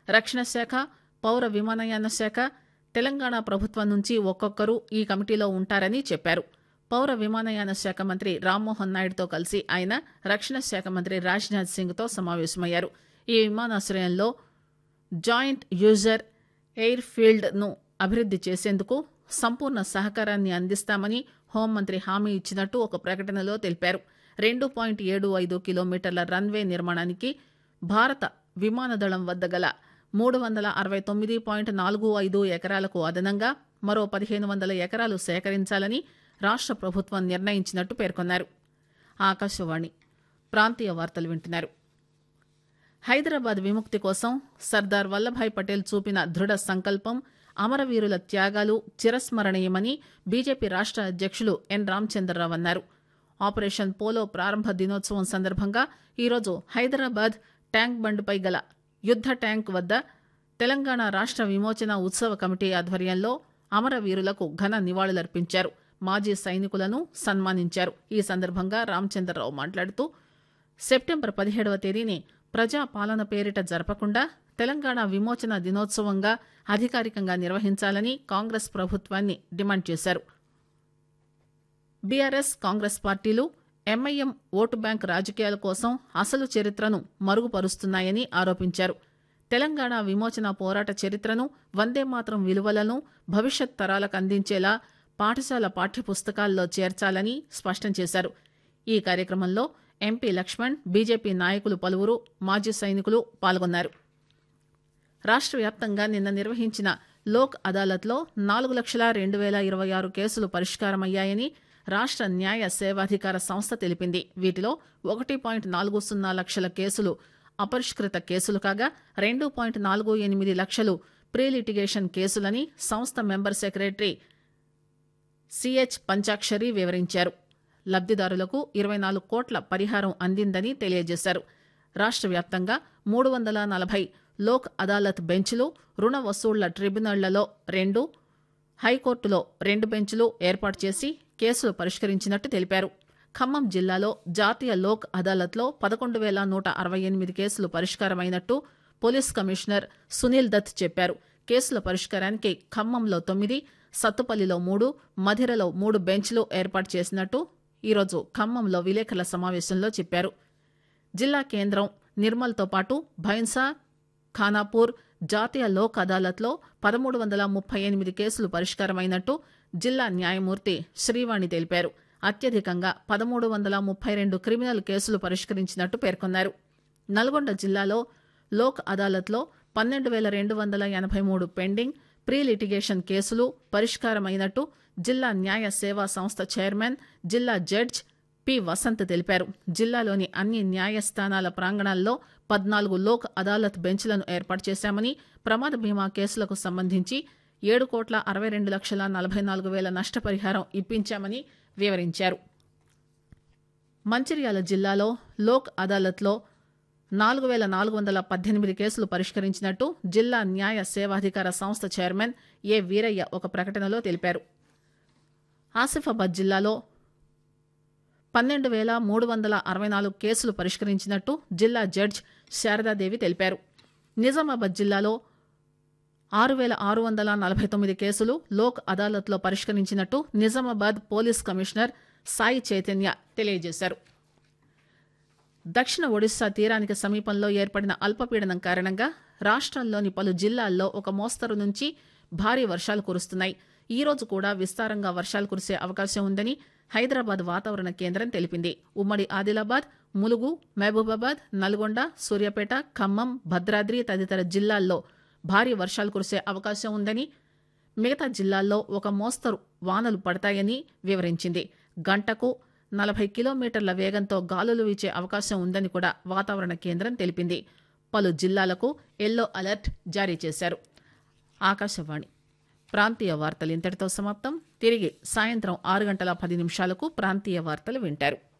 రక్షణ శాఖ పౌర విమానయాన శాఖ తెలంగాణ ప్రభుత్వం నుంచి ఒక్కొక్కరు ఈ కమిటీలో ఉంటారని చెప్పారు పౌర విమానయాన శాఖ మంత్రి రామ్మోహన్ నాయుడుతో కలిసి ఆయన రక్షణ శాఖ మంత్రి రాజ్నాథ్ సింగ్ తో సమావేశమయ్యారు ఈ విమానాశ్రయంలో జాయింట్ యూజర్ ఎయిర్ ఫీల్డ్ ను అభివృద్ది చేసేందుకు సంపూర్ణ సహకారాన్ని అందిస్తామని హోంమంత్రి హామీ ఇచ్చినట్టు ఒక ప్రకటనలో తెలిపారు రెండు పాయింట్ ఏడు ఐదు కిలోమీటర్ల రన్వే నిర్మాణానికి భారత విమానదళం వద్ద గల మూడు వందల అరవై తొమ్మిది పాయింట్ నాలుగు ఐదు ఎకరాలకు అదనంగా మరో పదిహేను వందల ఎకరాలు సేకరించాలని రాష్ట ప్రభుత్వం నిర్ణయించినట్టు పేర్కొన్నారు ఆకాశవాణి ప్రాంతీయ వార్తలు వింటున్నారు హైదరాబాద్ విముక్తి కోసం సర్దార్ వల్లభాయ్ పటేల్ చూపిన దృఢ సంకల్పం అమరవీరుల త్యాగాలు చిరస్మరణీయమని బీజేపీ రాష్ట అధ్యక్షులు ఎన్ రామచంద్రరావు అన్నారు ఆపరేషన్ పోలో ప్రారంభ దినోత్సవం సందర్భంగా ఈరోజు హైదరాబాద్ ట్యాంక్ బండ్పై గల యుద్ద ట్యాంక్ వద్ద తెలంగాణ రాష్ట విమోచన ఉత్సవ కమిటీ ఆధ్వర్యంలో అమరవీరులకు ఘన నివాళులర్పించారు మాజీ సైనికులను సన్మానించారు ఈ సందర్భంగా రామచంద్రరావు మాట్లాడుతూ సెప్టెంబర్ పదిహేడవ తేదీని ప్రజా పాలన పేరిట జరపకుండా తెలంగాణ విమోచన దినోత్సవంగా అధికారికంగా నిర్వహించాలని కాంగ్రెస్ ప్రభుత్వాన్ని డిమాండ్ చేశారు బీఆర్ఎస్ కాంగ్రెస్ పార్టీలు ఎంఐఎం ఓటు బ్యాంక్ రాజకీయాల కోసం అసలు చరిత్రను మరుగుపరుస్తున్నాయని ఆరోపించారు తెలంగాణ విమోచన పోరాట చరిత్రను వందే మాత్రం విలువలను భవిష్యత్ తరాలకు అందించేలా పాఠశాల పాఠ్యపుస్తకాల్లో చేర్చాలని స్పష్టం చేశారు ఈ కార్యక్రమంలో ఎంపీ లక్ష్మణ్ బీజేపీ నాయకులు పలువురు మాజీ సైనికులు పాల్గొన్నారు రాష్ట వ్యాప్తంగా నిన్న నిర్వహించిన లోక్ అదాలత్లో నాలుగు లక్షల రెండు వేల ఇరవై ఆరు కేసులు పరిష్కారమయ్యాయని రాష్ట న్యాయ సేవాధికార సంస్థ తెలిపింది వీటిలో ఒకటి పాయింట్ నాలుగు సున్నా లక్షల కేసులు అపరిష్కృత కేసులు కాగా రెండు పాయింట్ నాలుగు ఎనిమిది లక్షలు ప్రీ లిటిగేషన్ కేసులని సంస్థ మెంబర్ సెక్రటరీ సిహెచ్ పంచాక్షరి వివరించారు లబ్దిదారులకు ఇరవై నాలుగు కోట్ల పరిహారం అందిందని తెలియజేశారు రాష్ట వ్యాప్తంగా మూడు వందల నలభై లోక్ అదాలత్ బెంచ్లు రుణ వసూళ్ల ట్రిబ్యునళ్లలో రెండు హైకోర్టులో రెండు బెంచ్లు ఏర్పాటు చేసి కేసులు పరిష్కరించినట్టు తెలిపారు ఖమ్మం జిల్లాలో జాతీయ లోక్ అదాలత్లో పదకొండు వేల నూట అరవై ఎనిమిది కేసులు పరిష్కారమైనట్టు పోలీస్ కమిషనర్ సునీల్ దత్ చెప్పారు కేసుల పరిష్కారానికి ఖమ్మంలో తొమ్మిది సత్తుపల్లిలో మూడు మధిరలో మూడు బెంచ్లు ఏర్పాటు చేసినట్టు ఈరోజు ఖమ్మంలో విలేకరుల సమావేశంలో చెప్పారు జిల్లా కేంద్రం నిర్మల్తో పాటు భైన్సా ఖానాపూర్ జాతీయ లోక్ అదాలత్లో పదమూడు వందల ముప్పై ఎనిమిది కేసులు పరిష్కారమైనట్టు జిల్లా న్యాయమూర్తి శ్రీవాణి తెలిపారు అత్యధికంగా పదమూడు వందల ముప్పై రెండు క్రిమినల్ కేసులు పరిష్కరించినట్టు పేర్కొన్నారు నల్గొండ జిల్లాలో లోక్ అదాలత్లో పన్నెండు వేల రెండు వందల ఎనభై మూడు పెండింగ్ ప్రీ లిటిగేషన్ కేసులు పరిష్కారమైనట్టు జిల్లా న్యాయ సేవా సంస్థ చైర్మన్ జిల్లా జడ్జ్ పి వసంత్ తెలిపారు జిల్లాలోని అన్ని న్యాయస్థానాల ప్రాంగణాల్లో పద్నాలుగు లోక్ అదాలత్ బెంచ్లను ఏర్పాటు చేశామని ప్రమాద బీమా కేసులకు సంబంధించి ఏడు కోట్ల అరవై రెండు లక్షల నలభై నాలుగు వేల నష్టపరిహారం ఇప్పించామని వివరించారు మంచిర్యాల జిల్లాలో లోక్ అదాలత్లో నాలుగు వేల నాలుగు వందల పద్దెనిమిది కేసులు పరిష్కరించినట్టు జిల్లా న్యాయ సేవాధికార సంస్థ చైర్మన్ ఏ వీరయ్య ఒక ప్రకటనలో తెలిపారు ఆసిఫాబాద్ జిల్లాలో పన్నెండు వేల మూడు వందల అరవై నాలుగు కేసులు పరిష్కరించినట్టు జిల్లా జడ్జ్ శారదాదేవి తెలిపారు నిజామాబాద్ జిల్లాలో ఆరు వేల ఆరు వందల నలభై తొమ్మిది కేసులు లోక్ అదాలత్లో పరిష్కరించినట్టు నిజామాబాద్ పోలీస్ కమిషనర్ సాయి చైతన్య తెలియజేశారు దక్షిణ ఒడిశా తీరానికి సమీపంలో ఏర్పడిన అల్పపీడనం కారణంగా రాష్ట్రంలోని పలు జిల్లాల్లో ఒక మోస్తరు నుంచి భారీ వర్షాలు కురుస్తున్నాయి ఈ రోజు కూడా విస్తారంగా వర్షాలు కురిసే అవకాశం ఉందని హైదరాబాద్ వాతావరణ కేంద్రం తెలిపింది ఉమ్మడి ఆదిలాబాద్ ములుగు మహబూబాబాద్ నల్గొండ సూర్యాపేట ఖమ్మం భద్రాద్రి తదితర జిల్లాల్లో భారీ వర్షాలు కురిసే అవకాశం ఉందని మిగతా జిల్లాల్లో ఒక మోస్తరు వానలు పడతాయని వివరించింది గంటకు నలభై కిలోమీటర్ల వేగంతో గాలులు వీచే అవకాశం ఉందని కూడా వాతావరణ కేంద్రం తెలిపింది పలు జిల్లాలకు ఎల్లో అలర్ట్ జారీ చేశారు ఆకాశవాణి ప్రాంతీయ వార్తలు ఇంతటితో సమాప్తం తిరిగి సాయంత్రం ఆరు గంటల పది నిమిషాలకు ప్రాంతీయ వార్తలు వింటారు